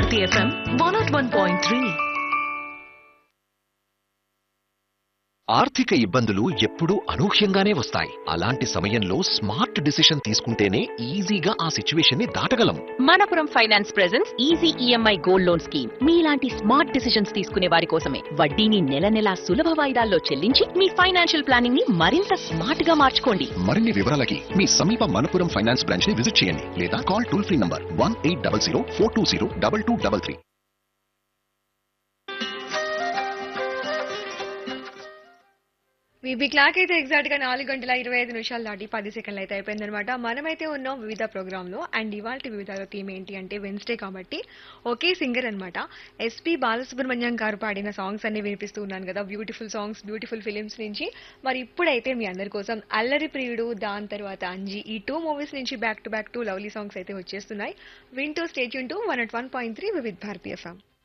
Bharati FM one naught one point three ఆర్థిక ఇబ్బందులు ఎప్పుడూ అనూహ్యంగానే వస్తాయి అలాంటి సమయంలో స్మార్ట్ డిసిషన్ తీసుకుంటేనే ఈజీగా ఆ సిచ్యువేషన్ ని దాటగలం Manappuram finance presents easy EMI gold loan scheme మీలాంటి స్మార్ట్ డిసిషన్స్ తీసుకునే వారి కోసమే వడ్డీని నెల నెలా సులభ వాయిదాల్లో చెల్లించి మీ ఫైనాన్షియల్ ప్లానింగ్ ని మరింత స్మార్ట్ గా మార్చుకోండి మరిన్ని వివరాలకి మీ సమీప మనపురం ఫైనాన్స్ బ్రాంచ్ ని విజిట్ చేయండి లేదా call toll free number one eight double zero four two zero double two double three వీబీ క్లాక్ అయితే ఎగ్జాక్ట్ గా నాలుగు గంటల ఇరవై ఐదు నిమిషాలు దాటి పది సెకండ్లు అయితే అయిపోయిందనమాట మనమైతే ఉన్నాం వివిధ ప్రోగ్రామ్ లో అండ్ ఇవాళ వివిధలో థీమ్ ఏంటి అంటే వెన్స్డే కాబట్టి ఒకే సింగర్ అన్నమాట ఎస్పీ బాలసుబ్రహ్మణ్యం గారు పాడిన సాంగ్స్ అన్ని వినిపిస్తూ ఉన్నాను కదా బ్యూటిఫుల్ సాంగ్స్ బ్యూటిఫుల్ ఫిలిమ్స్ నుంచి మరి ఇప్పుడైతే మీ అందరి కోసం అల్లరి ప్రియుడు దాని తర్వాత అంజీ ఈ టూ మూవీస్ నుంచి back to back two lovely songs అయితే వచ్చేస్తున్నాయి వింటూ state to one at one point three Vividh Bharatiya form